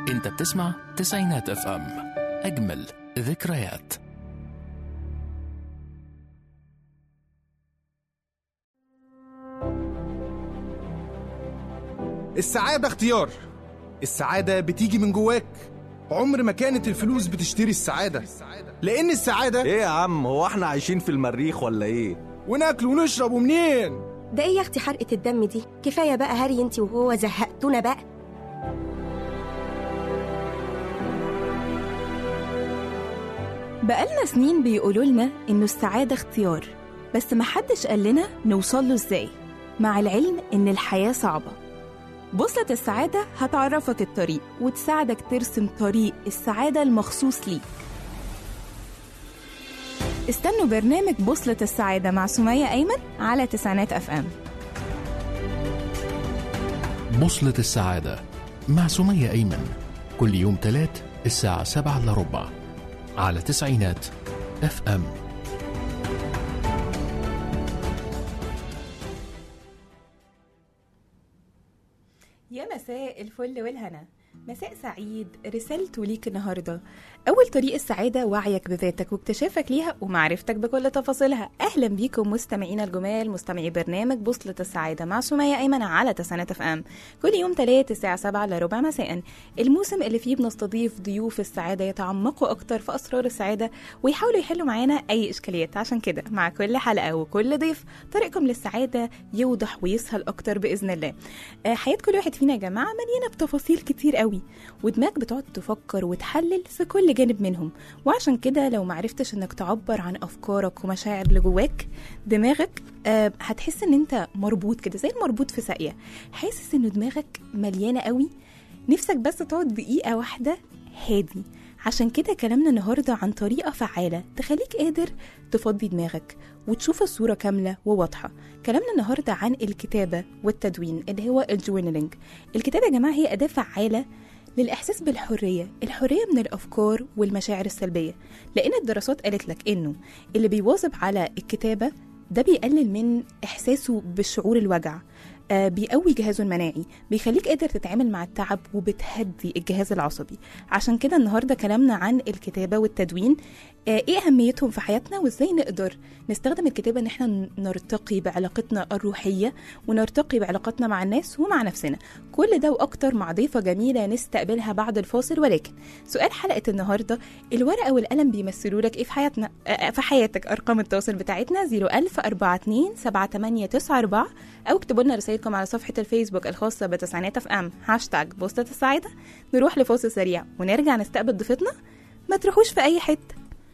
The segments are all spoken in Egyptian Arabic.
انت بتسمع تسعينات اف ام اجمل ذكريات السعادة اختيار السعادة بتيجي من جواك عمر ما كانت الفلوس بتشتري السعادة لأن السعادة ايه يا عم هو احنا عايشين في المريخ ولا ايه وناكل ونشرب ومنين ده ايه يا اختي حرقة الدم دي كفاية بقى هري انتي وهو زهقتونا بقى بقالنا سنين بيقولوا لنا إنه السعادة اختيار بس محدش قال لنا نوصل له إزاي مع العلم إن الحياة صعبة بوصلة السعادة هتعرفك الطريق وتساعدك ترسم طريق السعادة المخصوص ليك استنوا برنامج بوصلة السعادة مع سمية أيمن على تسعينات أف أم بوصلة السعادة مع سمية أيمن كل يوم تلات الساعة سبعة إلا ربع على تسعينات اف ام يا مساء الفل والهنا مساء سعيد رسالته ليك النهارده اول طريق السعاده وعيك بذاتك واكتشافك ليها ومعرفتك بكل تفاصيلها اهلا بيكم مستمعينا الجمال مستمعي برنامج بوصله السعاده مع سميه ايمن على تسعينات اف ام كل يوم تلات الساعه 7 الا ربع مساء الموسم اللي فيه بنستضيف ضيوف السعاده يتعمقوا اكتر في اسرار السعاده ويحاولوا يحلوا معانا اي اشكاليات عشان كده مع كل حلقه وكل ضيف طريقكم للسعاده يوضح ويسهل اكتر باذن الله آه، حياه كل واحد فينا يا جماعه مليانه بتفاصيل كتير قوي ودماغك بتقعد تفكر وتحلل في كل جانب منهم وعشان كده لو معرفتش انك تعبر عن افكارك ومشاعر اللي جواك دماغك آه، هتحس ان انت مربوط كده زي المربوط في ساقيه حاسس ان دماغك مليانه قوي نفسك بس تقعد دقيقه واحده هادي عشان كده كلامنا النهارده عن طريقه فعاله تخليك قادر تفضي دماغك وتشوف الصوره كامله وواضحه كلامنا النهارده عن الكتابه والتدوين اللي هو الجورنالينج الكتابه يا جماعه هي اداه فعاله للإحساس بالحرية الحرية من الأفكار والمشاعر السلبية لأن الدراسات قالت لك إنه اللي بيواظب على الكتابة ده بيقلل من إحساسه بالشعور الوجع آه بيقوي جهازه المناعي بيخليك قادر تتعامل مع التعب وبتهدي الجهاز العصبي عشان كده النهارده كلامنا عن الكتابه والتدوين آه ايه اهميتهم في حياتنا وازاي نقدر نستخدم الكتابه ان احنا نرتقي بعلاقتنا الروحيه ونرتقي بعلاقتنا مع الناس ومع نفسنا كل ده واكتر مع ضيفه جميله نستقبلها بعد الفاصل ولكن سؤال حلقه النهارده الورقه والقلم بيمثلوا لك ايه في حياتنا آه في حياتك ارقام التواصل بتاعتنا 01000 42 7894 او اكتبوا لنا رسائلكم على صفحه الفيسبوك الخاصه بتسعينات اف ام هاشتاج بوستة السعاده نروح لفاصل سريع ونرجع نستقبل ضيفتنا ما تروحوش في اي حته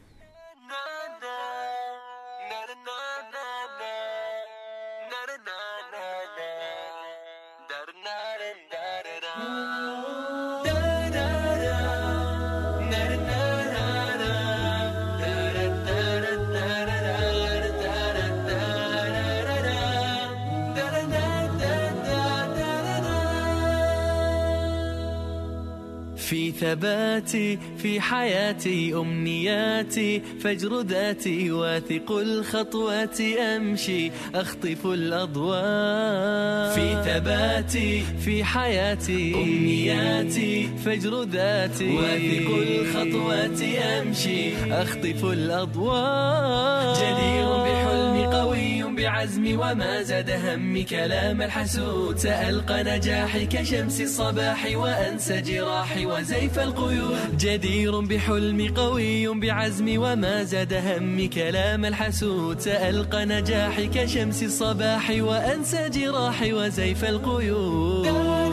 في ثباتي في حياتي أمنياتي فجر ذاتي واثق الخطوات أمشي أخطف الأضواء في ثباتي في حياتي أمنياتي فجر ذاتي واثق الخطوات أمشي أخطف الأضواء جدير بحلم قوي بعزمي وما زاد همي كلام الحسود سألقى نجاحي كشمس الصباح وأنسى جراحي وزيف القيود جدير بحلم قوي بعزمي وما زاد همي كلام الحسود سألقى نجاحي كشمس الصباح وأنسى جراحي وزيف القيود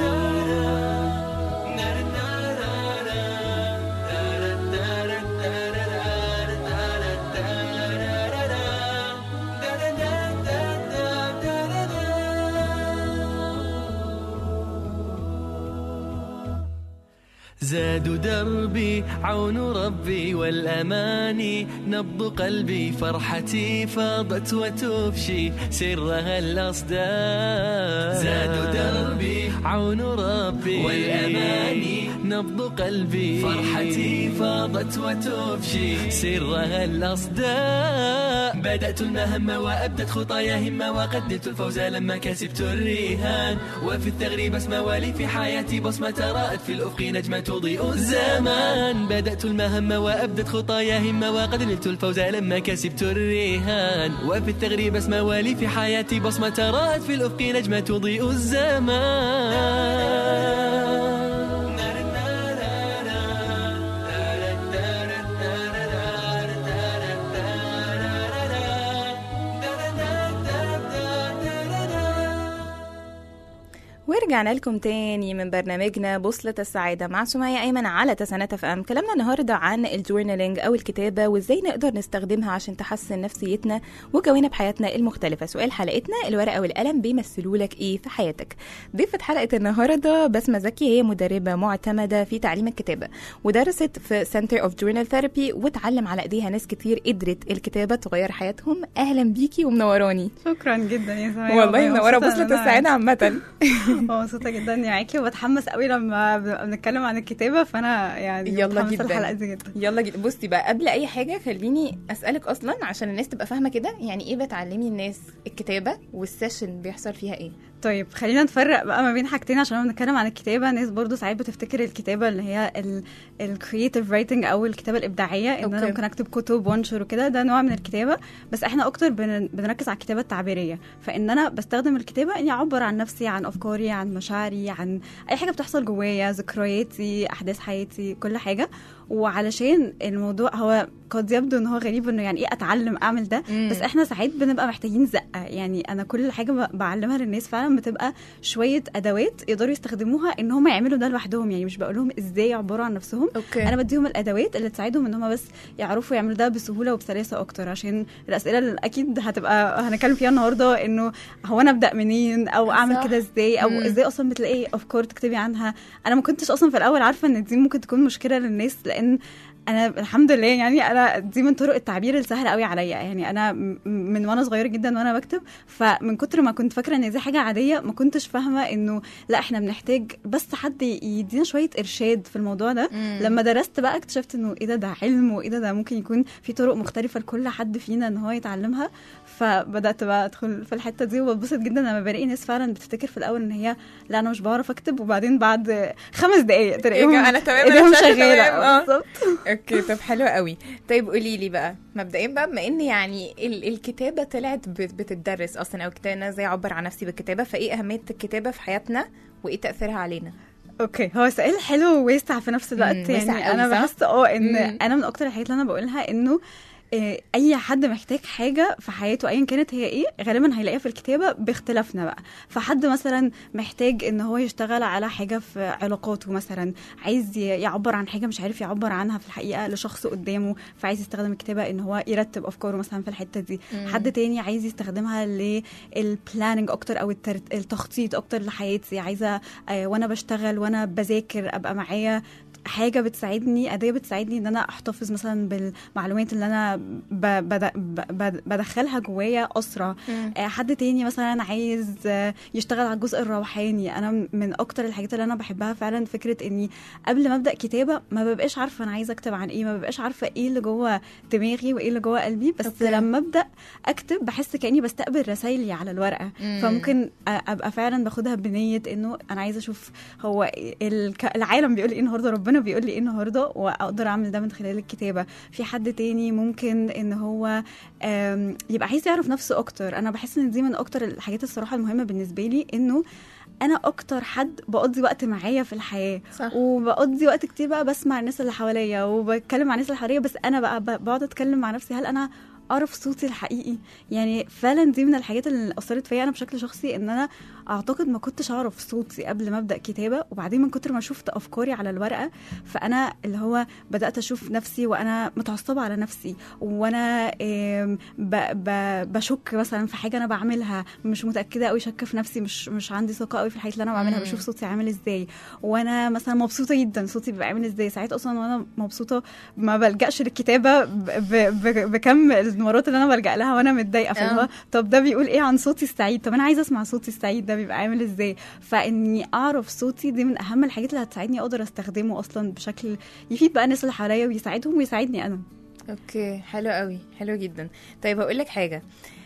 زاد دربي عون ربي والأماني نبض قلبي فرحتي فاضت وتفشي سرها الأصداء زاد دربي عون ربي والأماني نبض نبض قلبي فرحتي فاضت وتفشي سرها الأصداء بدأت المهمة وأبدت خطايا همة وقدمت الفوز لما كسبت الرهان وفي التغريب اسمى ولي في حياتي بصمة رأت في الأفق نجمة تضيء الزمان بدأت المهمة وأبدت خطايا همة وقد نلت الفوز لما كسبت الرهان وفي التغريب اسمى ولي في حياتي بصمة رأت في الأفق نجمة تضيء الزمان ورجعنا لكم تاني من برنامجنا بوصلة السعادة مع سمية أيمن على تسانات اف ام كلامنا النهاردة عن الجورنالينج أو الكتابة وإزاي نقدر نستخدمها عشان تحسن نفسيتنا وكونها بحياتنا المختلفة سؤال حلقتنا الورقة والقلم بيمثلوا لك إيه في حياتك ضيفة حلقة النهاردة بسمة زكي هي مدربة معتمدة في تعليم الكتابة ودرست في سنتر اوف جورنال ثيرابي وتعلم على ايديها ناس كتير قدرت الكتابة تغير حياتهم أهلا بيكي ومنوراني شكرا جدا يا سمية والله منورة مبسوطة بوصلة إن أنا السعادة عامة مبسوطة جدا اني معاكي وبتحمس قوي لما بنبقى بنتكلم عن الكتابة فانا يعني يلا متحمسة جدا. الحلقة دي جدا يلا جدا بصي بقى قبل اي حاجه خليني اسالك اصلا عشان الناس تبقى فاهمه كده يعني ايه بتعلمي الناس الكتابه والسيشن بيحصل فيها ايه طيب خلينا نفرق بقى ما بين حاجتين عشان لما بنتكلم عن الكتابة ناس برضو ساعات بتفتكر الكتابة اللي هي الكرييتيف رايتنج او الكتابة الإبداعية ان انا أوكي. ممكن اكتب كتب وانشر وكده ده نوع من الكتابة بس احنا اكتر بن- بنركز على الكتابة التعبيرية فان انا بستخدم الكتابة اني اعبر عن نفسي عن افكاري عن مشاعري عن اي حاجة بتحصل جوايا ذكرياتي احداث حياتي كل حاجة وعلشان الموضوع هو قد يبدو ان هو غريب انه يعني ايه اتعلم اعمل ده مم. بس احنا ساعات بنبقى محتاجين زقه يعني انا كل حاجه ب- بعلمها للناس فعلا بتبقى شويه ادوات يقدروا يستخدموها ان هم يعملوا ده لوحدهم يعني مش بقول لهم ازاي يعبروا عن نفسهم اوكي انا بديهم الادوات اللي تساعدهم ان هم بس يعرفوا يعملوا ده بسهوله وبسلاسه اكتر عشان الاسئله اللي اكيد هتبقى هنتكلم فيها النهارده انه هو انا ابدا منين او اعمل صح. كده ازاي او مم. ازاي اصلا بتلاقي افكار تكتبي عنها انا ما كنتش اصلا في الاول عارفه ان دي ممكن تكون مشكله للناس لان انا الحمد لله يعني انا دي من طرق التعبير السهله قوي عليا يعني انا م- من وانا صغيره جدا وانا بكتب فمن كتر ما كنت فاكره ان دي حاجه عاديه ما كنتش فاهمه انه لا احنا بنحتاج بس حد يدينا شويه ارشاد في الموضوع ده مم. لما درست بقى اكتشفت انه ايه ده ده علم وايه ده ده ممكن يكون في طرق مختلفه لكل حد فينا ان هو يتعلمها فبدات بقى ادخل في الحته دي وبتبسط جدا لما بلاقي ناس فعلا بتفتكر في الاول ان هي لا انا مش بعرف اكتب وبعدين بعد خمس دقائق تلاقيهم أنا تمام، أنا ايديهم شايفة شغاله تمام، آه. بالظبط اوكي طب حلو قوي طيب قولي لي بقى مبدئيا بقى بما ان يعني ال- الكتابه طلعت بت- بتدرس اصلا او كتابه انا ازاي اعبر عن نفسي بالكتابه فايه اهميه الكتابه في حياتنا وايه تاثيرها علينا اوكي هو سؤال حلو وواسع في نفس الوقت مم، واسع يعني قوي، انا صح؟ بحس اه ان مم. انا من اكتر الحاجات اللي انا بقولها انه آه، اي حد محتاج حاجه في حياته ايا كانت هي ايه غالبا هيلاقيها في الكتابه باختلافنا بقى فحد مثلا محتاج ان هو يشتغل على حاجه في علاقاته مثلا عايز ي- يعبر عن حاجه مش عارف يعبر عنها في الحقيقه لشخص قدامه فعايز يستخدم الكتابه ان هو يرتب افكاره مثلا في الحته دي مم. حد تاني عايز يستخدمها للبلاننج اكتر او التر- التخطيط اكتر لحياتي عايزه آه، وانا بشتغل وانا بذاكر ابقى معايا حاجه بتساعدني اداه بتساعدني ان انا احتفظ مثلا بالمعلومات اللي انا ب- بد- ب- بدخلها جوايا اسرع آه، حد تاني مثلا عايز آه، يشتغل على الجزء الروحاني انا م- من اكتر الحاجات اللي انا بحبها فعلا فكره اني قبل ما ابدا كتابه ما ببقاش عارفه انا عايزه اكتب عن ايه ما ببقاش عارفه ايه اللي جوه دماغي وايه اللي جوه قلبي بس أوكي. أوكي. لما ابدا اكتب بحس كاني بستقبل رسايلي على الورقه مم. فممكن أ- ابقى فعلا باخدها بنيه انه انا عايزه اشوف هو الك- العالم بيقول لي ايه النهارده ربنا بيقول لي ايه النهارده واقدر اعمل ده من خلال الكتابه في حد تاني ممكن ان هو آم، يبقى عايز يعرف نفسه اكتر انا بحس ان دي من اكتر الحاجات الصراحه المهمه بالنسبه لي انه انا اكتر حد بقضي وقت معايا في الحياه صح وبقضي وقت كتير بقى بسمع الناس اللي حواليا وبتكلم مع الناس اللي حواليا بس انا بقى ب- بقعد اتكلم مع نفسي هل انا اعرف صوتي الحقيقي يعني فعلا دي من الحاجات اللي اثرت فيا انا بشكل شخصي ان انا اعتقد ما كنتش اعرف صوتي قبل ما ابدا كتابه وبعدين من كتر ما شفت افكاري على الورقه فانا اللي هو بدات اشوف نفسي وانا متعصبه على نفسي وانا آم، ب ب بشك مثلا في حاجه انا بعملها مش متاكده قوي شاكه في نفسي مش مش عندي ثقه قوي في الحاجات اللي انا بعملها مم. بشوف صوتي عامل ازاي وانا مثلا مبسوطه جدا صوتي بيبقى عامل ازاي ساعات اصلا وانا مبسوطه ما بلجاش للكتابه ب ب ب بكم المرات اللي انا بلجأ لها وانا متضايقه فاللي آه. هو طب ده بيقول ايه عن صوتي السعيد طب انا عايزه اسمع صوتي السعيد ده بيبقى عامل ازاي فاني اعرف صوتي دي من اهم الحاجات اللي هتساعدني اقدر استخدمه اصلا بشكل يفيد بقى الناس اللي حواليا ويساعدهم ويساعدني انا اوكي حلو قوي حلو جدا طيب هقول لك حاجه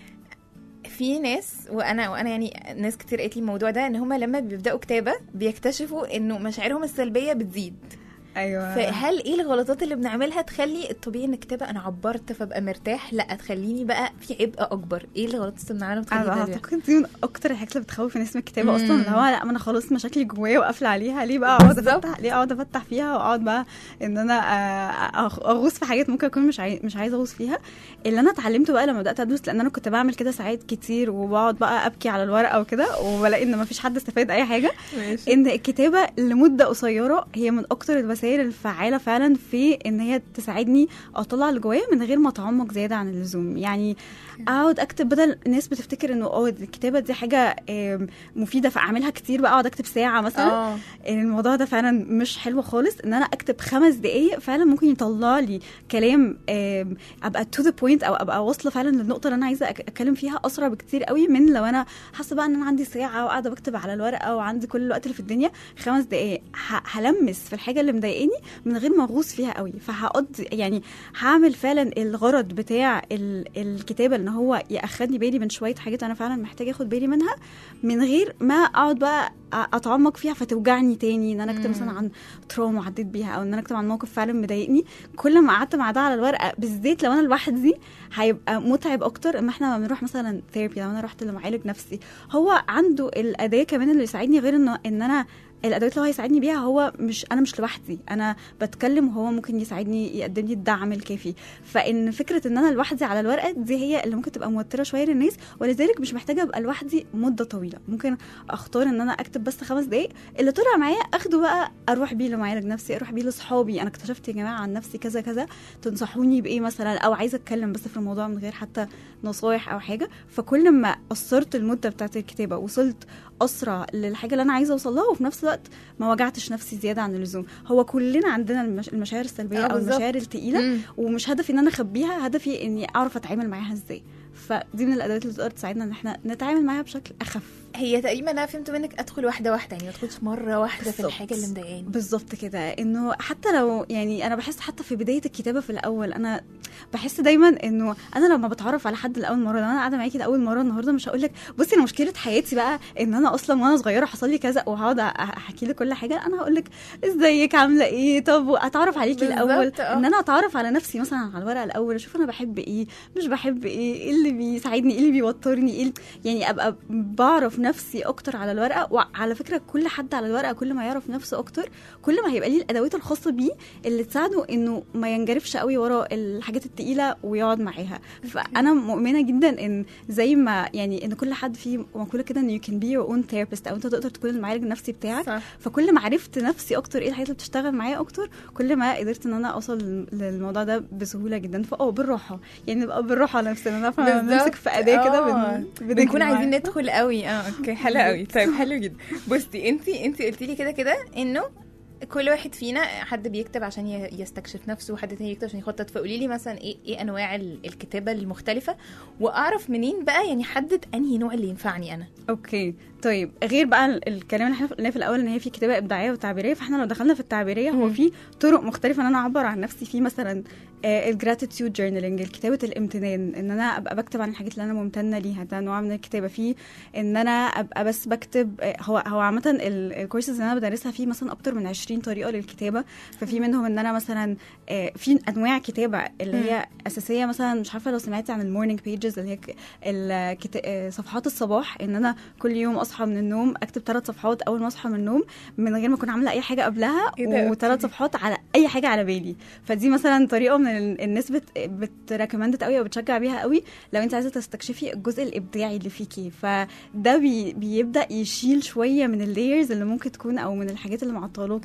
في ناس وانا وانا يعني ناس كتير قالت لي الموضوع ده ان هم لما بيبداوا كتابه بيكتشفوا انه مشاعرهم السلبيه بتزيد ايوه فهل ايه الغلطات اللي بنعملها تخلي الطبيعي ان الكتابه انا عبرت فابقى مرتاح لا تخليني بقى في عبء اكبر ايه الغلطات اللي بنعملها بتخلي انا ده بيحصل؟ اعتقد دي من اكتر الحاجات اللي بتخوف الناس من الكتابه مم. اصلا اللي هو لا ما انا خلاص مشاكلي جوايا وقافله عليها ليه بقى اقعد بالظبط. افتح ليه اقعد افتح فيها واقعد بقى ان انا آه، أغ- اغوص في حاجات ممكن اكون مش عاي... مش عايزه اغوص فيها اللي انا اتعلمته بقى لما بدات ادرس لان انا كنت بعمل كده ساعات كتير وبقعد بقى ابكي على الورقه وكده وبلاقي ان ما فيش حد استفاد اي حاجه ماشي. ان الكتابه لمده قصيره هي من اكتر الوسائل الفعاله فعلا في ان هي تساعدني اطلع اللي جوايا من غير ما اتعمق زياده عن اللزوم يعني اقعد اكتب بدل الناس بتفتكر انه اه الكتابه دي حاجه آم، مفيده فاعملها كتير بقى اقعد اكتب ساعه مثلا اه الموضوع ده فعلا مش حلو خالص ان انا اكتب خمس دقايق فعلا ممكن يطلع لي كلام آم، ابقى تو ذا بوينت او ابقى واصله فعلا للنقطه اللي انا عايزه أك- اتكلم فيها اسرع بكتير قوي من لو انا حاسه بقى ان انا عندي ساعه وقاعده بكتب على الورقه وعندي كل الوقت اللي في الدنيا خمس دقايق ه- هلمس في الحاجه اللي مضايقاني من غير ما اغوص فيها قوي فهقضي يعني هعمل فعلا الغرض بتاع ال- الكتابه ان هو ياخدني بالي من شويه حاجات انا فعلا محتاجه اخد بالي منها من غير ما اقعد بقى أ- اتعمق فيها فتوجعني تاني ان انا اكتب مثلا عن تروما عديت بيها او ان انا اكتب عن موقف فعلا مضايقني كل ما قعدت مع ده على الورقه بالذات لو انا لوحدي هيبقى متعب اكتر اما احنا لما بنروح مثلا ثيرابي لو انا رحت لمعالج نفسي هو عنده الاداه كمان اللي يساعدني غير انه ان انا الادوات اللي هو هيساعدني بيها هو مش انا مش لوحدي انا بتكلم وهو ممكن يساعدني يقدم لي الدعم الكافي فان فكره ان انا لوحدي على الورقه دي هي اللي ممكن تبقى موتره شويه للناس ولذلك مش محتاجه ابقى لوحدي مده طويله ممكن اختار ان انا اكتب بس خمس دقائق اللي طلع معايا اخده بقى اروح بيه لمعالج نفسي اروح بيه لاصحابي انا اكتشفت يا جماعه عن نفسي كذا كذا تنصحوني بايه مثلا او عايزه اتكلم بس في الموضوع من غير حتى نصايح او حاجه فكل ما قصرت المده بتاعت الكتابه وصلت اسرع للحاجه اللي انا عايزه اوصل لها وفي نفس الوقت ما وجعتش نفسي زياده عن اللزوم هو كلنا عندنا المش... المشاعر السلبيه آه، او بالظبط. المشاعر التقيله مم. ومش هدفي ان انا اخبيها هدفي اني اعرف اتعامل معاها ازاي فدي من الادوات اللي تقدر تساعدنا ان احنا نتعامل معاها بشكل اخف هي تقريبا انا فهمت منك ادخل واحده واحده يعني ما ادخلش مره واحده في بالظبط. الحاجه اللي مضايقاني بالظبط كده انه حتى لو يعني انا بحس حتى في بدايه الكتابه في الاول انا بحس دايما انه انا لما بتعرف على حد لاول مره لو انا قاعده معاكي لاول مره النهارده مش هقول لك بصي انا مشكله حياتي بقى ان انا اصلا وانا صغيره حصل لي كذا وهقعد أ- احكي لك كل حاجه انا هقول لك ازيك عامله ايه طب اتعرف عليكي بالظبط، الاول اه. ان انا اتعرف على نفسي مثلا على الورقه الاول اشوف انا بحب ايه مش بحب ايه ايه اللي بيساعدني ايه اللي بيوترني ايه اللي- يعني ابقى بعرف نفسي اكتر على الورقه وعلى فكره كل حد على الورقه كل ما يعرف نفسه اكتر كل ما هيبقى ليه الادوات الخاصه بيه اللي تساعده انه ما ينجرفش قوي ورا الحاجات التقيله ويقعد معاها فانا مؤمنه جدا ان زي ما يعني ان كل حد فيه مقوله كده ان you can be your own therapist او انت تقدر تكون المعالج النفسي بتاعك صح فكل ما عرفت نفسي اكتر ايه الحاجات اللي بتشتغل معايا اكتر كل ما قدرت ان انا اوصل للموضوع ده بسهوله جدا فاه بالراحه يعني نبقى بالراحه على نفسنا نعرف نمسك في اداه كده آه. بن... بنجري بنكون معاها. عايزين ندخل قوي اه اوكي حلو قوي طيب حلو جدا بصي انت انت قلتي لي كده كده انه كل واحد فينا حد بيكتب عشان ي- يستكشف نفسه وحد تاني يكتب عشان يخطط فقولي لي مثلا ايه ايه انواع ال- الكتابه المختلفه واعرف منين بقى يعني حدد انهي نوع اللي ينفعني انا اوكي طيب غير بقى ال- الكلام اللي احنا قلناه في الاول ان هي في كتابه ابداعيه وتعبيريه فاحنا لو دخلنا في التعبيريه هو مم. في طرق مختلفه ان انا اعبر عن نفسي في مثلا الجراتيتيود جورنالينج كتابه الامتنان ان انا ابقى بكتب عن الحاجات اللي انا ممتنه ليها ده نوع من الكتابه في ان انا ابقى بس بكتب آه، هو هو عامه ال- الكورسز اللي انا بدرسها فيه مثلا اكتر من 20 طريقه للكتابه ففي منهم ان انا مثلا آه، في انواع كتابه اللي هي اساسيه مثلا مش عارفه لو سمعتي عن المورنينج بيجز اللي هي ك- الكتا- آه، صفحات الصباح ان انا كل يوم اصحى من النوم اكتب ثلاث صفحات اول ما اصحى من النوم من غير ما اكون عامله اي حاجه قبلها إيه ده؟ وثلاث صفحات على اي حاجه على بالي فدي مثلا طريقه من ال- الناس بت بتريكومندت قوي او بتشجع بيها قوي لو انت عايزه تستكشفي الجزء الابداعي اللي فيكي فده بي بيبدا يشيل شويه من اللايرز اللي ممكن تكون او من الحاجات اللي معطلاكي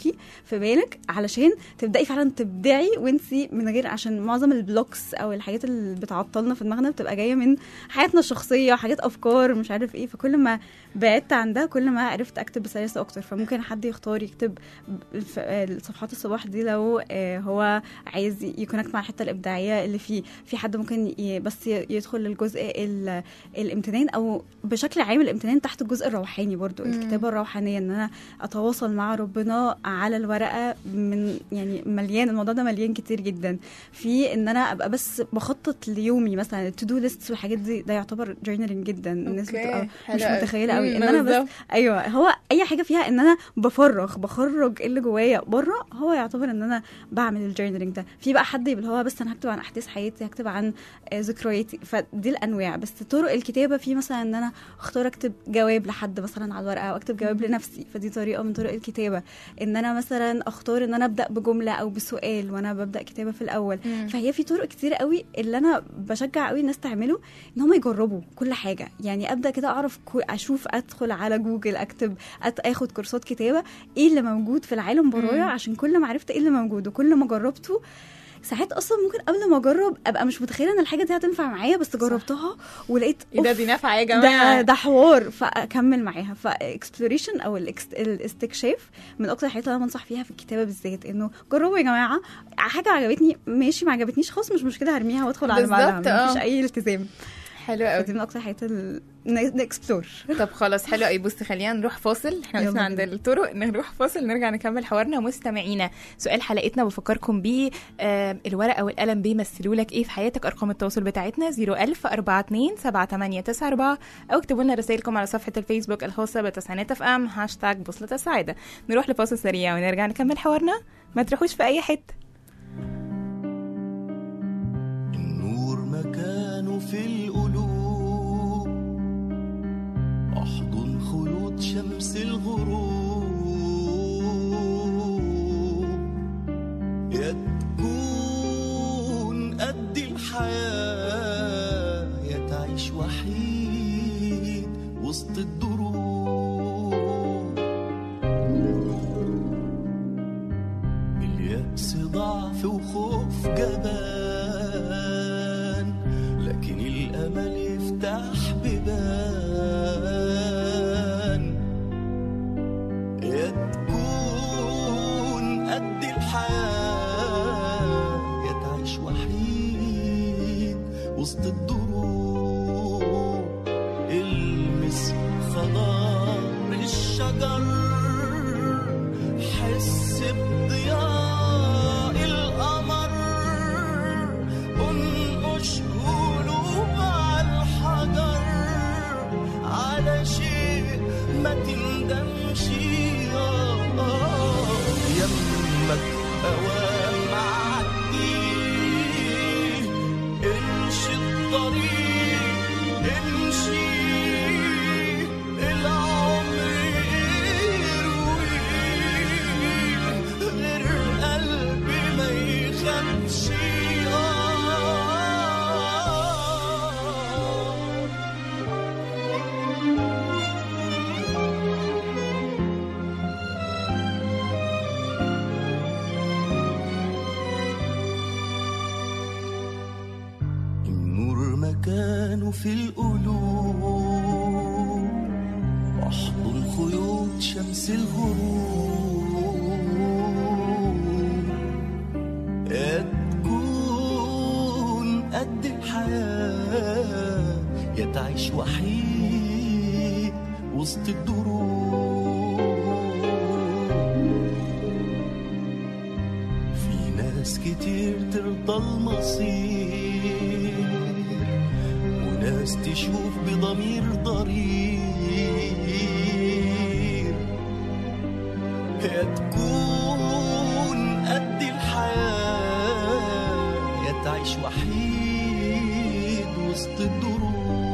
معاكي في بالك علشان تبداي فعلا تبدعي وانت من غير عشان معظم البلوكس او الحاجات اللي بتعطلنا في دماغنا بتبقى جايه من حياتنا الشخصيه حاجات افكار مش عارف ايه فكل ما بعدت عن ده كل ما عرفت اكتب بسلاسه اكتر فممكن حد يختار يكتب في آه، صفحات الصباح دي لو آه، هو عايز يكونكت مع الحته الابداعيه اللي فيه في حد ممكن ي- بس ي- يدخل للجزء ال- الامتنان او بشكل عام الامتنان تحت الجزء الروحاني برضو الكتابه الروحانيه ان انا اتواصل مع ربنا على الورقه من يعني مليان الموضوع ده مليان كتير جدا في ان انا ابقى بس بخطط ليومي مثلا التو دو ليست والحاجات دي ده يعتبر جورنالينج جدا الناس أوكي، بتبقى حلو مش أوي. متخيله قوي مم، ان انا بالظبط. بس ايوه هو اي حاجه فيها ان انا بفرغ بخرج اللي جوايا بره هو يعتبر ان انا بعمل الجورنالينج ده في بقى حد يبقى اللي هو بس انا هكتب عن احداث حياتي هكتب عن آه، ذكرياتي فدي الانواع بس طرق الكتابه في مثلا ان انا اختار اكتب جواب لحد مثلا على الورقه او اكتب جواب لنفسي فدي طريقه من طرق الكتابه ان انا مثلا اختار ان انا ابدا بجمله او بسؤال وانا ببدا كتابه في الاول فهي في طرق كتير قوي اللي انا بشجع قوي الناس تعمله ان هم يجربوا كل حاجه يعني ابدا كده اعرف كو- اشوف ادخل على جوجل اكتب أت- اخد كورسات كتابه ايه اللي موجود في العالم برايا عشان كل ما عرفت ايه اللي موجود وكل ما جربته ساعات اصلا ممكن قبل ما اجرب ابقى مش متخيله ان الحاجه دي هتنفع معايا بس جربتها ولقيت ايه ده أوف، دي نافعه يا جماعه ده ده حوار فاكمل معاها فاكسبلوريشن او الإكس- الاستكشاف من اكتر الحاجات اللي انا بنصح فيها في الكتابه بالذات انه جربوا يا جماعه حاجه عجبتني ماشي ما عجبتنيش خلاص مش مشكله هرميها وادخل على بالظبط، بعدها مفيش آه. اي التزام حلو قوي فدي من اكتر الحاجات ال- ن- نكسبلور طب خلاص حلو قوي بصي خلينا نروح فاصل احنا يلا وقفنا عند بينا. الطرق نروح فاصل نرجع نكمل حوارنا مستمعينا سؤال حلقتنا بفكركم بيه آه الورقه والقلم بيمثلوا لك ايه في حياتك ارقام التواصل بتاعتنا 01000 42 7894 او اكتبوا لنا رسائلكم على صفحه الفيسبوك الخاصه بتسعينات اف ام هاشتاج بوصله السعاده نروح لفاصل سريع ونرجع نكمل حوارنا ما تروحوش في اي حته النور مكانه في القلوب احضن خيوط شمس الغروب يا تكون قد الحياة يا تعيش وحيد وسط الدروب اليأس ضعف وخوف جبان لكن الأمل يفتح بيبان يا تكون قد الحياة يا تعيش وحيد وسط الدروب المس خضار الشجر حس بضياء القمر انقش قلوب على الحجر على شيء ما تندمش آه، آه، يمك اوام عدي امشي الطريق امشي العمر يروي غير قلبي ما يخافش آه النور مكانه في القلوب احضن خيوط شمس الغروب يا تكون قد الحياة يا تعيش وحيد وسط الدروب في ناس كتير ترضى المصير وناس تشوف بضمير ضرير يا تكون قد الحياة يا تعيش وحيد وسط الدروب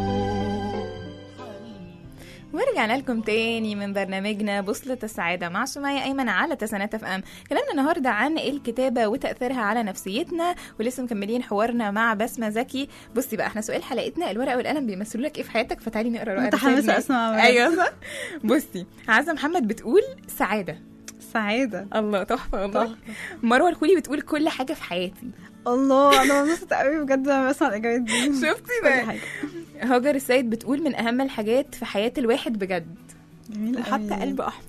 ورجعنا لكم تاني من برنامجنا بوصلة السعادة مع سمية أيمن على تسانات اف ام كلامنا النهاردة عن الكتابة وتأثيرها على نفسيتنا ولسه مكملين حوارنا مع بسمة زكي بصي بقى احنا سؤال حلقتنا الورقة والقلم بيمثلوا لك ايه في حياتك فتعالي نقرا رؤى متحمسة رسائلنا. أسمع بجد. ايوه صح بصي عزة محمد بتقول سعادة سعاده الله تحفه والله مروه الخولي بتقول كل حاجه في حياتي الله انا مبسوطه قوي بجد لما بسمع الاجابات دي شفتي كل ده حاجه هاجر السيد بتقول من اهم الحاجات في حياه الواحد بجد جميل وحاطه قوي. قلب احمر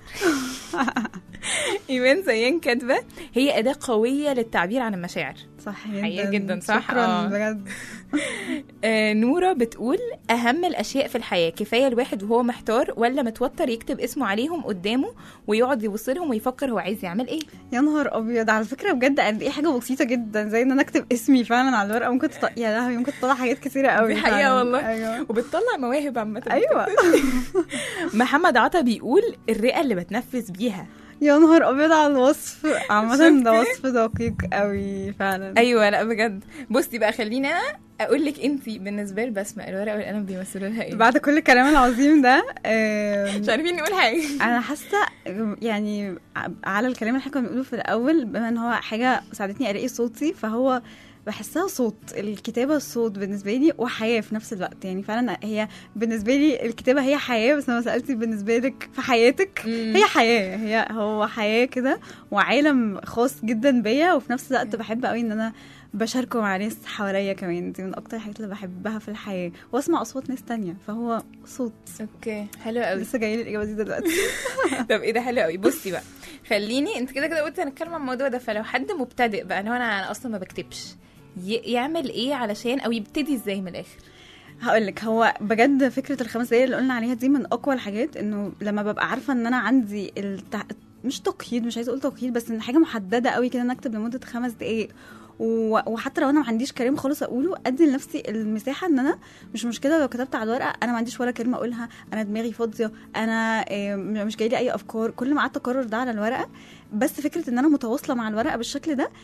ايمان زيان كاتبه هي اداه قويه للتعبير عن المشاعر صح حقيقة جدا جدا، صح؟ شكرا آه. بجد آه نورة بتقول أهم الأشياء في الحياة كفاية الواحد وهو محتار ولا متوتر يكتب اسمه عليهم قدامه ويقعد يبص لهم ويفكر هو عايز يعمل إيه يا نهار ابيض على فكره بجد قد ايه حاجه بسيطه جدا زي ان انا اكتب اسمي فعلا على الورقه ممكن تط... يا لهوي ممكن تطلع حاجات كتيره قوي دي حقيقة فعلاً. والله. ايوه وبتطلع مواهب عامة ايوه محمد عطا بيقول الرئة اللي بتنفس بيها يا نهار ابيض على الوصف عامه شفتي؟ ده وصف دقيق قوي فعلا أيوة لا بجد بصي بقى خليني أنا أقول لك أنت بالنسبة لبسمة الورقة والقلم بيمثلوا لها إيه بعد كل الكلام العظيم ده آم، مش عارفين نقول حاجة انا حاسه يعني على الكلام اللي احنا كنا بنقوله في الاول بما ان هو حاجه ساعدتني الاقي صوتي فهو بحسها صوت الكتابة صوت بالنسبة لي وحياة في نفس الوقت يعني فعلا هي بالنسبة لي الكتابة هي حياة بس لما سألتي بالنسبة لك في حياتك مم. هي حياة هي هو حياة كده وعالم خاص جدا بيا وفي نفس الوقت بحب قوي ان انا بشاركه مع ناس حواليا كمان دي من اكتر الحاجات اللي بحبها في الحياة واسمع اصوات ناس تانية فهو صوت اوكي حلو قوي لسه جاي لي الاجابة دي دلوقتي طب ايه ده حلو قوي بصي بقى خليني انت كده كده قلت هنتكلم عن الموضوع ده فلو حد مبتدئ بقى لو انا انا اصلا ما بكتبش ي- يعمل ايه علشان او يبتدي ازاي من الاخر هقول لك هو بجد فكره الخمس دقايق اللي قلنا عليها دي من اقوى الحاجات انه لما ببقى عارفه ان انا عندي التع... مش تقييد مش عايزه اقول تقييد بس ان حاجه محدده قوي كده ان اكتب لمده خمس دقايق و... وحتى لو انا ما عنديش كلام خالص اقوله ادي لنفسي المساحه ان انا مش مشكله لو كتبت على الورقه انا ما عنديش ولا كلمه اقولها انا دماغي فاضيه انا آه، مش جاي لي اي افكار كل ما قعدت اكرر ده على الورقه بس فكره ان انا متواصله مع الورقه بالشكل ده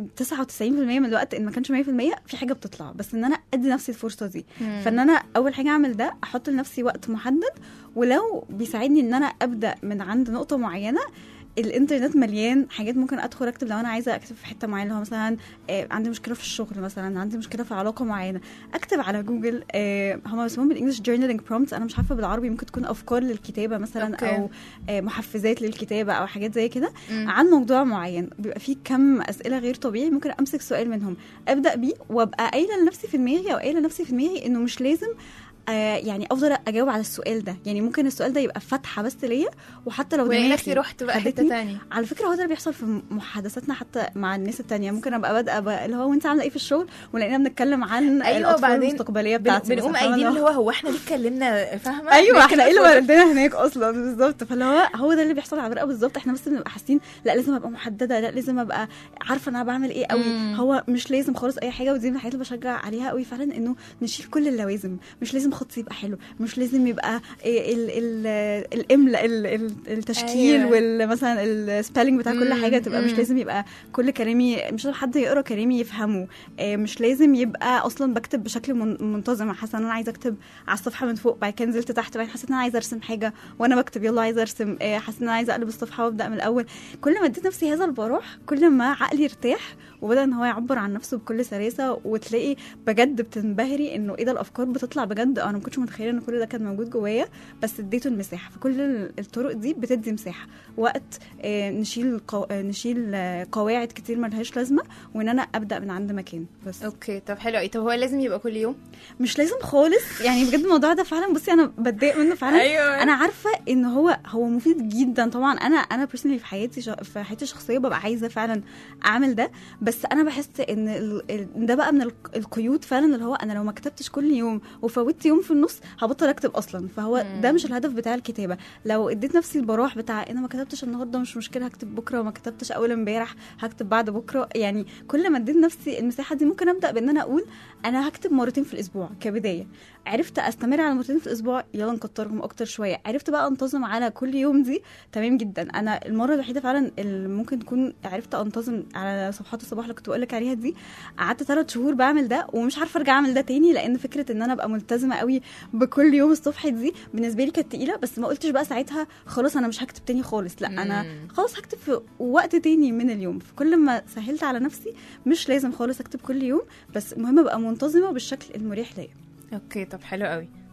99% من الوقت ان ما كانش 100% في حاجه بتطلع بس ان انا ادي نفسي الفرصه دي فان انا اول حاجه اعمل ده احط لنفسي وقت محدد ولو بيساعدني ان انا ابدا من عند نقطه معينه الانترنت مليان حاجات ممكن ادخل اكتب لو انا عايزه اكتب في حته معينه اللي هو مثلا آه، عندي مشكله في الشغل مثلا عندي مشكله في علاقه معينه اكتب على جوجل آه، هم بيسموهم بالانجلش جورنالينج برومتس انا مش عارفه بالعربي ممكن تكون افكار للكتابه مثلا أوكي. او آه، محفزات للكتابه او حاجات زي كده مم. عن موضوع معين بيبقى فيه كم اسئله غير طبيعي ممكن امسك سؤال منهم ابدا بيه وابقى قايله لنفسي في دماغي او قايله لنفسي في دماغي انه مش لازم آه يعني افضل اجاوب على السؤال ده يعني ممكن السؤال ده يبقى فتحه بس ليا وحتى لو والاقي دماغي نفسي رحت بقى حته خدتني تانية على فكره هو ده اللي بيحصل في محادثاتنا حتى مع الناس التانية ممكن ابقى بادئه بقى اللي هو وانت عامله ايه في الشغل ولقينا بنتكلم عن أيوة، الاطفال وبعدين المستقبليه بن- بتاعتي بنقوم مثلاً، فاهمة قايلين اللي اللي هو هو احنا ليه اتكلمنا فاهمه ايوه احنا ايه اللي بنتكلم ودينا هناك اصلا بالظبط فاللي هو هو ده اللي بيحصل على الورقه بالظبط احنا بس بنبقى حاسين لا لازم ابقى محدده لا لازم ابقى عارفه انا بعمل ايه قوي مم. هو مش لازم خالص اي حاجه ودي من الحاجات اللي بشجع عليها قوي فعلا انه نشيل كل اللوازم مش لازم خطي يبقى حلو مش لازم يبقى إيه ال ال الاملاء ال- ال- التشكيل أيوة. والمثلا السبيلنج بتاع كل مم، حاجه تبقى مش مم. لازم يبقى كل كلامي مش لازم حد يقرا كلامي يفهمه إيه مش لازم يبقى اصلا بكتب بشكل من- منتظم حاسه ان انا عايزه اكتب على الصفحه من فوق بعد كده نزلت تحت بعدين حسيت ان انا عايزه ارسم حاجه وانا بكتب يلا عايزه ارسم إيه حسيت ان انا عايزه اقلب الصفحه وابدا من الاول كل ما اديت نفسي هذا البراح كل ما عقلي ارتاح وبدا ان هو يعبر عن نفسه بكل سلاسه وتلاقي بجد بتنبهري انه ايه ده الافكار بتطلع بجد انا ما كنتش متخيله ان كل ده كان موجود جوايا بس اديته المساحه فكل ال- الطرق دي بتدي مساحه وقت آه، نشيل قو... آه، نشيل آه، قواعد كتير ملهاش لازمه وان انا ابدا من عند مكان بس اوكي طب حلو قوي طب هو لازم يبقى كل يوم مش لازم خالص يعني بجد الموضوع ده فعلا بصي انا بتضايق منه فعلا ايوه انا عارفه ان هو هو مفيد جدا طبعا انا انا بيرسونالي في حياتي ش- في حياتي الشخصيه ببقى عايزه فعلا اعمل ده بس انا بحس ان ال- ال- ده بقى من الق- القيود فعلا اللي هو انا لو ما كتبتش كل يوم وفوتت يوم في النص هبطل اكتب اصلا فهو مم. ده مش الهدف بتاع الكتابه لو اديت نفسي البراح بتاع انا ما كتبتش النهارده مش مشكله هكتب بكره وما كتبتش اول امبارح هكتب بعد بكره يعني كل ما اديت نفسي المساحه دي ممكن ابدا بان انا اقول انا هكتب مرتين في الاسبوع كبدايه عرفت استمر على مرتين في الاسبوع يلا نكترهم اكتر شويه عرفت بقى انتظم على كل يوم دي تمام جدا انا المره الوحيده فعلا اللي ممكن تكون عرفت انتظم على صفحات الصباح اللي كنت بقول لك عليها دي قعدت ثلاث شهور بعمل ده ومش عارفه ارجع اعمل ده تاني لان فكره ان انا ابقى ملتزمه قوي بكل يوم الصبح دي بالنسبه لي كانت تقيله بس ما قلتش بقى ساعتها خلاص انا مش هكتب تاني خالص لا انا مم. خلاص هكتب في وقت تاني من اليوم فكل ما سهلت على نفسي مش لازم خالص اكتب كل يوم بس المهم ابقى منتظمه بالشكل المريح ليا اوكي طب حلو قوي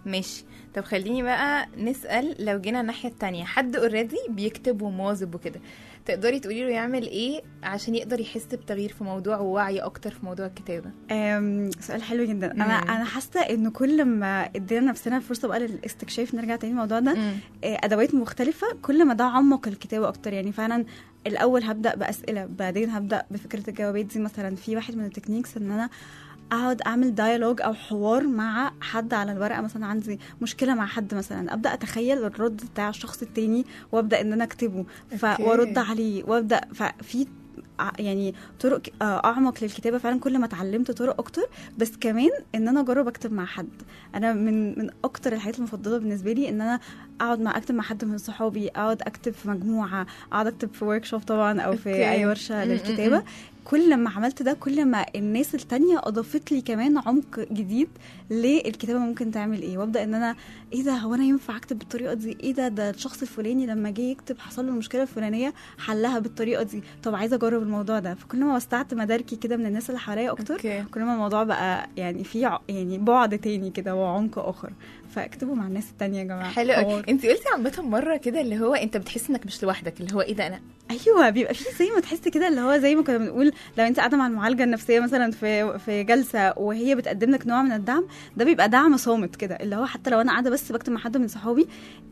ماشي طب خليني بقى نسأل لو جينا الناحية التانية حد اوريدي بيكتب ومواظب وكده تقدري تقولي له يعمل ايه عشان يقدر يحس بتغيير في موضوع ووعي اكتر في موضوع الكتابة أم، سؤال حلو جدا انا مم. انا حاسه انه كل ما ادينا نفسنا فرصه بقى للاستكشاف نرجع تاني الموضوع ده مم. آه، ادوات مختلفه كل ما ده عمق الكتابه اكتر يعني فعلا الاول هبدا باسئله بعدين هبدا بفكره الجوابات دي مثلا في واحد من التكنيكس ان انا اقعد اعمل دايالوج او حوار مع حد على الورقه مثلا عندي مشكله مع حد مثلا ابدا اتخيل الرد بتاع الشخص التاني وابدا ان انا اكتبه ف... أوكي. وارد عليه وابدا ففي ع- يعني طرق ك- آه، اعمق للكتابه فعلا كل ما اتعلمت طرق اكتر بس كمان ان انا اجرب اكتب مع حد انا من من اكتر الحاجات المفضله بالنسبه لي ان انا اقعد مع اكتب مع حد من صحابي اقعد اكتب في مجموعه اقعد اكتب في ورك شوب طبعا او في أوكي. اي ورشه م- م- للكتابه م. كل ما عملت ده كل ما الناس التانية اضافت لي كمان عمق جديد للكتابه ممكن تعمل ايه وابدا ان انا ايه ده هو انا ينفع اكتب بالطريقه دي ايه ده ده الشخص الفلاني لما جه يكتب حصل له المشكله الفلانيه حلها بالطريقه دي طب عايزه اجرب الموضوع ده فكل ما وسعت مداركي كده من الناس اللي حواليا اكتر اوكي كل ما الموضوع بقى يعني في ع- يعني بعد تاني كده وعمق اخر فاكتبوا مع الناس التانية يا جماعه حلو قوي حوار. انت قلتي عامة مرة كده اللي هو انت بتحس انك مش لوحدك اللي هو ايه ده انا ايوه بيبقى في زي ما تحسي كده اللي هو زي ما كنا بنقول لو انت قاعده مع المعالجه النفسيه مثلا في في جلسه وهي بتقدم لك نوع من الدعم ده بيبقى دعم صامت كده اللي هو حتى لو انا قاعده بس بكتب مع حد من صحابي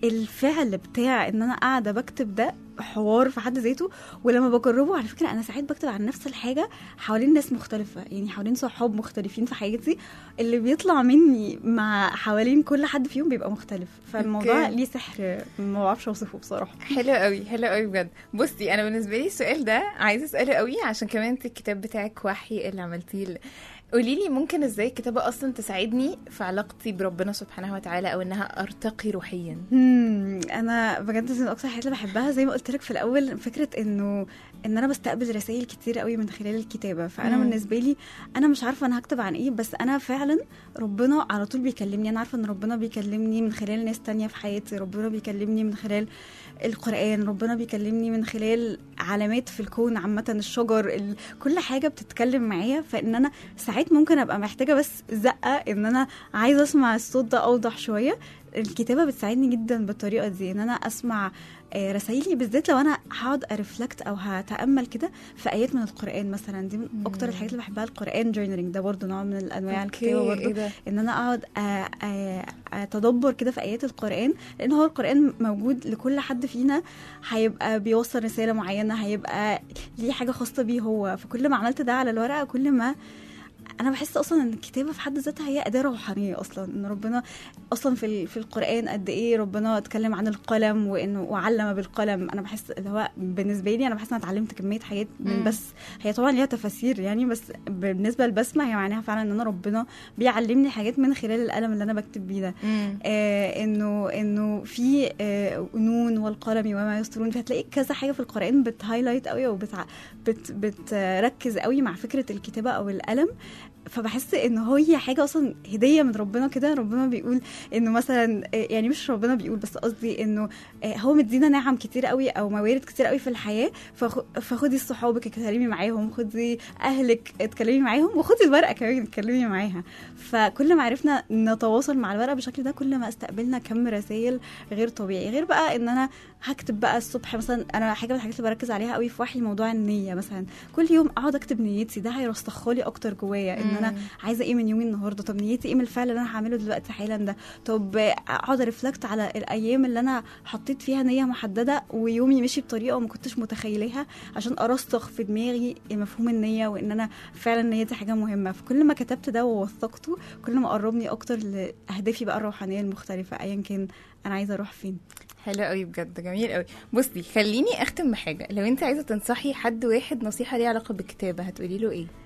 الفعل بتاع ان انا قاعده بكتب ده حوار في حد ذاته ولما بجربه على فكره انا ساعات بكتب عن نفس الحاجه حوالين ناس مختلفه يعني حوالين صحاب مختلفين في حياتي اللي بيطلع مني مع حوالين كل حد فيهم بيبقى مختلف فالموضوع أوكي. ليه سحر ما بعرفش اوصفه بصراحه حلو قوي حلو قوي بجد بصي انا بالنسبه لي السؤال ده عايزه اساله قوي عشان كمان انت الكتاب بتاعك وحي اللي عملتيه قولي لي ممكن ازاي الكتابه اصلا تساعدني في علاقتي بربنا سبحانه وتعالى او انها ارتقي روحيا مم، انا بجد من اكتر الحاجات اللي بحبها زي ما قلت لك في الاول فكره انه ان انا بستقبل رسائل كتير قوي من خلال الكتابه فانا مم. بالنسبه لي انا مش عارفه انا هكتب عن ايه بس انا فعلا ربنا على طول بيكلمني انا عارفه ان ربنا بيكلمني من خلال ناس تانية في حياتي ربنا بيكلمني من خلال القرآن ربنا بيكلمني من خلال علامات في الكون عامة الشجر ال... كل حاجة بتتكلم معايا فإن أنا ساعات ممكن أبقى محتاجة بس زقة إن أنا عايزة أسمع الصوت ده أوضح شوية الكتابة بتساعدني جدا بالطريقة دي إن أنا أسمع آه، رسايلي بالذات لو انا هقعد ارفلكت او هتامل كده في ايات من القران مثلا دي من اكتر الحاجات اللي بحبها القران جورنالينج ده برضو نوع من الانواع الكتابه برضو ايه ده ان انا اقعد أ- أ- اتدبر كده في ايات القران لان هو القران موجود لكل حد فينا هيبقى بيوصل رساله معينه هيبقى ليه حاجه خاصه بيه هو فكل ما عملت ده على الورقه كل ما انا بحس اصلا ان الكتابه في حد ذاتها هي اداه روحانيه اصلا ان ربنا اصلا في ال- في القران قد ايه ربنا اتكلم عن القلم وانه وعلم بالقلم انا بحس اللي هو بالنسبه لي انا بحس ان انا اتعلمت كميه حاجات من مم. بس هي طبعا ليها تفاسير يعني بس بالنسبه للبسمه هي معناها فعلا ان انا ربنا بيعلمني حاجات من خلال القلم اللي انا بكتب بيه ده مم. آه انه انه في آه نون والقلم وما يسطرون فهتلاقي كذا حاجه في القران بتهايلايت قوي او بتع... بت... بتركز قوي مع فكره الكتابه او القلم فبحس ان هي حاجه اصلا هديه من ربنا كده ربنا بيقول انه مثلا آه، يعني مش ربنا بيقول بس قصدي انه آه، هو مدينا نعم كتير قوي او موارد كتير قوي في الحياه فخ- فخدي صحابك اتكلمي معاهم خدي اهلك اتكلمي معاهم وخدي الورقه كمان اتكلمي معاها فكل ما عرفنا نتواصل مع الورقه بالشكل ده كل ما استقبلنا كم رسائل غير طبيعي غير بقى ان انا هكتب بقى الصبح مثلا انا حاجه من الحاجات اللي بركز عليها قوي في وحي موضوع النيه مثلا كل يوم اقعد اكتب نيتي ده هيرسخلي اكتر جوايا ان انا مم. عايزه ايه من يومي النهارده طب نيتي ايه من الفعل اللي انا هعمله دلوقتي حالا ده طب اقعد ريفلكت على الايام اللي انا حطيت فيها نيه محدده ويومي مشي بطريقه وما كنتش متخيلها عشان ارسخ في دماغي مفهوم النيه وان انا فعلا النيه دي حاجه مهمه فكل ما كتبت ده ووثقته كل ما قربني اكتر لاهدافي بقى الروحانيه المختلفه ايا كان انا عايزه اروح فين حلو قوي بجد جميل قوي بصي خليني اختم بحاجه لو انت عايزه تنصحي حد واحد نصيحه ليها علاقه بالكتابه هتقولي له ايه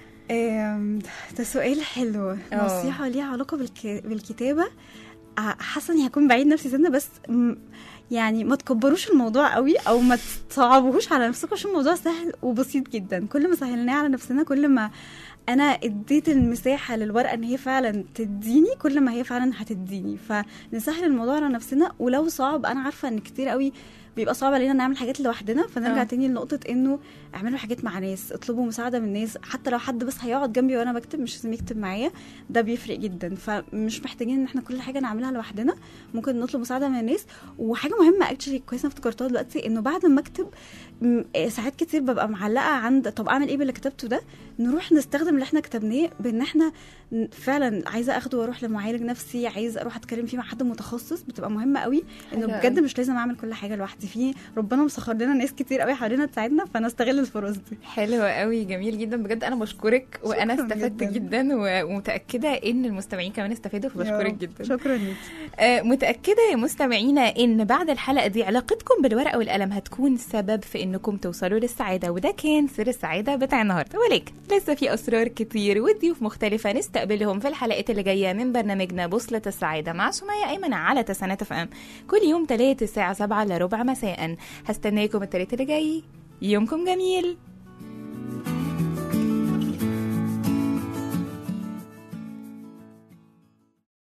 آم، ده سؤال حلو اه. نصيحة ليها علاقة بالك... بالكتابة ع- حاسة اني هكون بعيد نفسي سنة بس م... يعني ما تكبروش الموضوع قوي او ما تصعبوهوش على نفسكم عشان الموضوع سهل وبسيط جدا كل ما سهلناه على نفسنا كل ما انا اديت المساحه للورقه ان هي فعلا تديني كل ما هي فعلا هتديني فنسهل الموضوع على نفسنا ولو صعب انا عارفه ان كتير قوي بيبقى صعب علينا نعمل حاجات لوحدنا فنرجع آه. تاني لنقطه انه اعملوا حاجات مع ناس اطلبوا مساعده من ناس حتى لو حد بس هيقعد جنبي وانا بكتب مش لازم يكتب معايا ده بيفرق جدا فمش محتاجين ان احنا كل حاجه نعملها لوحدنا ممكن نطلب مساعده من الناس وحاجه مهمه اكشلي كويس انا افتكرتها دلوقتي انه بعد ما اكتب م- آه، ساعات كتير ببقى معلقه عند طب اعمل ايه باللي كتبته ده نروح نستخدم اللي احنا كتبناه بان احنا ن- فعلا عايزه اخده واروح لمعالج نفسي عايزه اروح اتكلم فيه مع حد متخصص بتبقى مهمه قوي حلو انه بجد قوي. مش لازم اعمل كل حاجه لوحدي في ربنا مسخر لنا ناس كتير قوي حوالينا تساعدنا فنستغل الفرص دي حلو قوي جميل جدا بجد انا بشكرك وانا شكراً استفدت جداً. جدا ومتاكده ان المستمعين كمان استفادوا فبشكرك جدا شكرا ليكي آه، متأكدة يا مستمعينا إن بعد الحلقة دي علاقتكم بالورقة والقلم هتكون سبب في إنكم توصلوا للسعادة وده كان سر السعادة بتاع النهاردة ولكن لسه في أسرار كتير وضيوف مختلفة نستقبلهم في الحلقات اللي جاية من برنامجنا بوصلة السعادة مع سمية أيمن على تسعينات اف ام كل يوم تلات الساعة سبعة إلا ربع مساء هستناكم التلات اللي جاي يومكم جميل